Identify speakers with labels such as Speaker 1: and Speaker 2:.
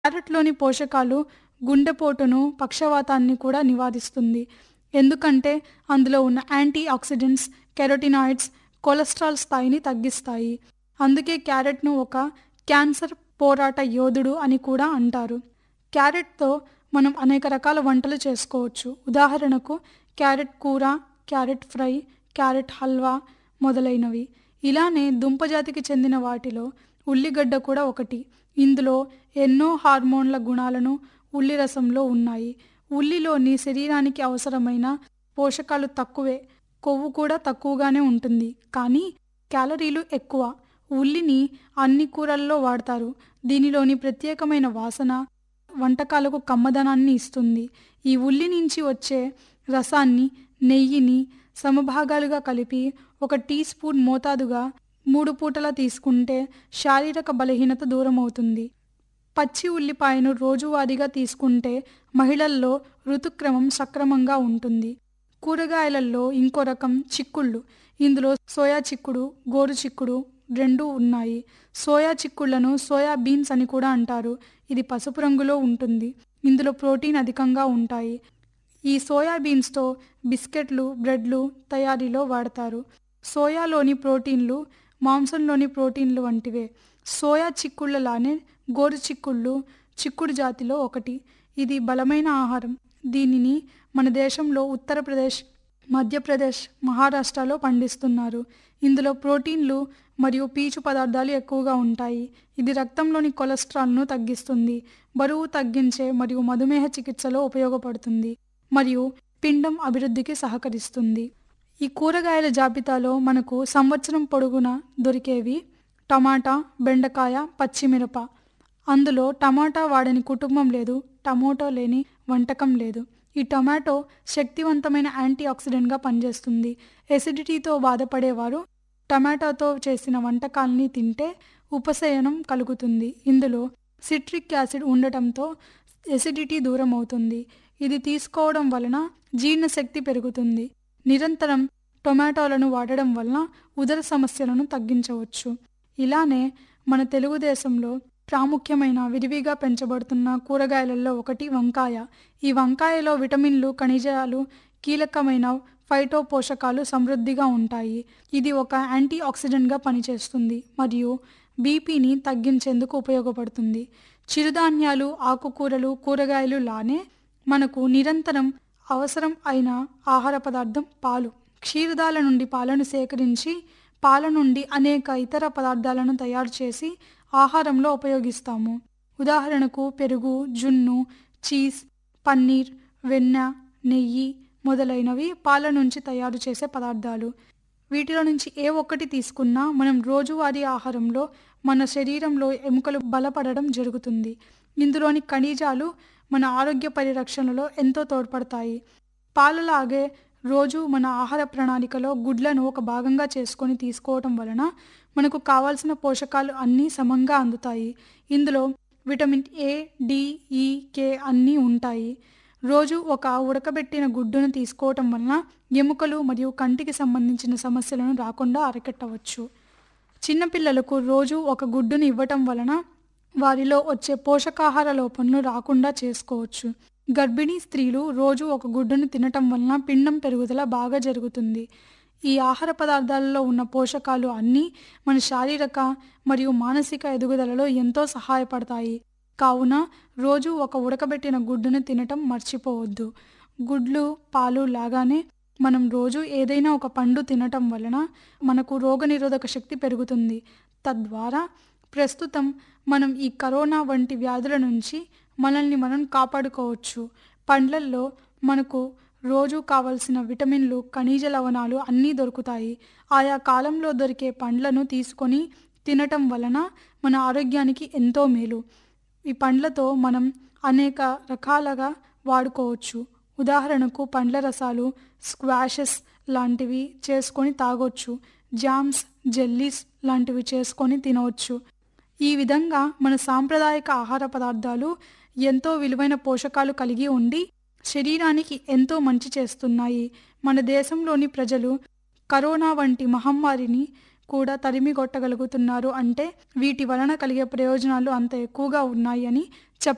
Speaker 1: క్యారెట్లోని పోషకాలు గుండెపోటును పక్షవాతాన్ని కూడా నివారిస్తుంది ఎందుకంటే అందులో ఉన్న యాంటీ ఆక్సిడెంట్స్ కెరోటినాయిడ్స్ కొలెస్ట్రాల్ స్థాయిని తగ్గిస్తాయి అందుకే క్యారెట్ను ఒక క్యాన్సర్ పోరాట యోధుడు అని కూడా అంటారు క్యారెట్తో మనం అనేక రకాల వంటలు చేసుకోవచ్చు ఉదాహరణకు క్యారెట్ కూర క్యారెట్ ఫ్రై క్యారెట్ హల్వా మొదలైనవి ఇలానే దుంపజాతికి చెందిన వాటిలో ఉల్లిగడ్డ కూడా ఒకటి ఇందులో ఎన్నో హార్మోన్ల గుణాలను ఉల్లి రసంలో ఉన్నాయి ఉల్లిలోని శరీరానికి అవసరమైన పోషకాలు తక్కువే కొవ్వు కూడా తక్కువగానే ఉంటుంది కానీ క్యాలరీలు ఎక్కువ ఉల్లిని అన్ని కూరల్లో వాడతారు దీనిలోని ప్రత్యేకమైన వాసన వంటకాలకు కమ్మదనాన్ని ఇస్తుంది ఈ ఉల్లి నుంచి వచ్చే రసాన్ని నెయ్యిని సమభాగాలుగా కలిపి ఒక టీ స్పూన్ మోతాదుగా మూడు పూటలా తీసుకుంటే శారీరక బలహీనత దూరం అవుతుంది పచ్చి ఉల్లిపాయను రోజువారీగా తీసుకుంటే మహిళల్లో ఋతుక్రమం సక్రమంగా ఉంటుంది కూరగాయలలో ఇంకో రకం చిక్కుళ్ళు ఇందులో సోయా చిక్కుడు గోరు చిక్కుడు రెండు ఉన్నాయి సోయా చిక్కుళ్లను సోయా బీన్స్ అని కూడా అంటారు ఇది పసుపు రంగులో ఉంటుంది ఇందులో ప్రోటీన్ అధికంగా ఉంటాయి ఈ సోయా బీన్స్తో బిస్కెట్లు బ్రెడ్లు తయారీలో వాడతారు సోయాలోని ప్రోటీన్లు మాంసంలోని ప్రోటీన్లు వంటివే సోయా చిక్కుళ్ళలానే గోరు చిక్కుళ్ళు చిక్కుడు జాతిలో ఒకటి ఇది బలమైన ఆహారం దీనిని మన దేశంలో ఉత్తరప్రదేశ్ మధ్యప్రదేశ్ మహారాష్ట్రలో పండిస్తున్నారు ఇందులో ప్రోటీన్లు మరియు పీచు పదార్థాలు ఎక్కువగా ఉంటాయి ఇది రక్తంలోని కొలెస్ట్రాల్ను తగ్గిస్తుంది బరువు తగ్గించే మరియు మధుమేహ చికిత్సలో ఉపయోగపడుతుంది మరియు పిండం అభివృద్ధికి సహకరిస్తుంది ఈ కూరగాయల జాబితాలో మనకు సంవత్సరం పొడుగునా దొరికేవి టమాటా బెండకాయ పచ్చిమిరప అందులో టమాటా వాడని కుటుంబం లేదు టమోటో లేని వంటకం లేదు ఈ టొమాటో శక్తివంతమైన యాంటీ ఆక్సిడెంట్గా పనిచేస్తుంది ఎసిడిటీతో బాధపడేవారు టమాటాతో చేసిన వంటకాల్ని తింటే ఉపశయనం కలుగుతుంది ఇందులో సిట్రిక్ యాసిడ్ ఉండటంతో ఎసిడిటీ దూరం అవుతుంది ఇది తీసుకోవడం వలన జీర్ణశక్తి పెరుగుతుంది నిరంతరం టొమాటోలను వాడడం వలన ఉదర సమస్యలను తగ్గించవచ్చు ఇలానే మన తెలుగుదేశంలో ప్రాముఖ్యమైన విరివిగా పెంచబడుతున్న కూరగాయలలో ఒకటి వంకాయ ఈ వంకాయలో విటమిన్లు ఖనిజాలు కీలకమైన ఫైటో పోషకాలు సమృద్ధిగా ఉంటాయి ఇది ఒక యాంటీ ఆక్సిడెంట్గా పనిచేస్తుంది మరియు బీపీని తగ్గించేందుకు ఉపయోగపడుతుంది చిరుధాన్యాలు ఆకుకూరలు కూరగాయలు లానే మనకు నిరంతరం అవసరం అయిన ఆహార పదార్థం పాలు క్షీరదాల నుండి పాలను సేకరించి పాల నుండి అనేక ఇతర పదార్థాలను తయారు చేసి ఆహారంలో ఉపయోగిస్తాము ఉదాహరణకు పెరుగు జున్ను చీజ్ పన్నీర్ వెన్న నెయ్యి మొదలైనవి పాల నుంచి తయారు చేసే పదార్థాలు వీటిలో నుంచి ఏ ఒక్కటి తీసుకున్నా మనం రోజువారీ ఆహారంలో మన శరీరంలో ఎముకలు బలపడడం జరుగుతుంది ఇందులోని ఖనిజాలు మన ఆరోగ్య పరిరక్షణలో ఎంతో తోడ్పడతాయి పాలలాగే రోజు మన ఆహార ప్రణాళికలో గుడ్లను ఒక భాగంగా చేసుకొని తీసుకోవటం వలన మనకు కావాల్సిన పోషకాలు అన్నీ సమంగా అందుతాయి ఇందులో విటమిన్ ఏ డి ఈ కే అన్నీ ఉంటాయి రోజు ఒక ఉడకబెట్టిన గుడ్డును తీసుకోవటం వలన ఎముకలు మరియు కంటికి సంబంధించిన సమస్యలను రాకుండా అరికట్టవచ్చు చిన్నపిల్లలకు రోజు ఒక గుడ్డును ఇవ్వటం వలన వారిలో వచ్చే పోషకాహార లోపంను రాకుండా చేసుకోవచ్చు గర్భిణీ స్త్రీలు రోజు ఒక గుడ్డును తినటం వలన పిండం పెరుగుదల బాగా జరుగుతుంది ఈ ఆహార పదార్థాలలో ఉన్న పోషకాలు అన్నీ మన శారీరక మరియు మానసిక ఎదుగుదలలో ఎంతో సహాయపడతాయి కావున రోజు ఒక ఉడకబెట్టిన గుడ్డును తినటం మర్చిపోవద్దు గుడ్లు పాలు లాగానే మనం రోజు ఏదైనా ఒక పండు తినటం వలన మనకు రోగనిరోధక శక్తి పెరుగుతుంది తద్వారా ప్రస్తుతం మనం ఈ కరోనా వంటి వ్యాధుల నుంచి మనల్ని మనం కాపాడుకోవచ్చు పండ్లల్లో మనకు రోజు కావలసిన విటమిన్లు ఖనిజ లవణాలు అన్నీ దొరుకుతాయి ఆయా కాలంలో దొరికే పండ్లను తీసుకొని తినటం వలన మన ఆరోగ్యానికి ఎంతో మేలు ఈ పండ్లతో మనం అనేక రకాలుగా వాడుకోవచ్చు ఉదాహరణకు పండ్ల రసాలు స్క్వాషెస్ లాంటివి చేసుకొని తాగొచ్చు జామ్స్ జెల్లీస్ లాంటివి చేసుకొని తినవచ్చు ఈ విధంగా మన సాంప్రదాయక ఆహార పదార్థాలు ఎంతో విలువైన పోషకాలు కలిగి ఉండి శరీరానికి ఎంతో మంచి చేస్తున్నాయి మన దేశంలోని ప్రజలు కరోనా వంటి మహమ్మారిని కూడా తరిమి కొట్టగలుగుతున్నారు అంటే వీటి వలన కలిగే ప్రయోజనాలు అంత ఎక్కువగా ఉన్నాయి అని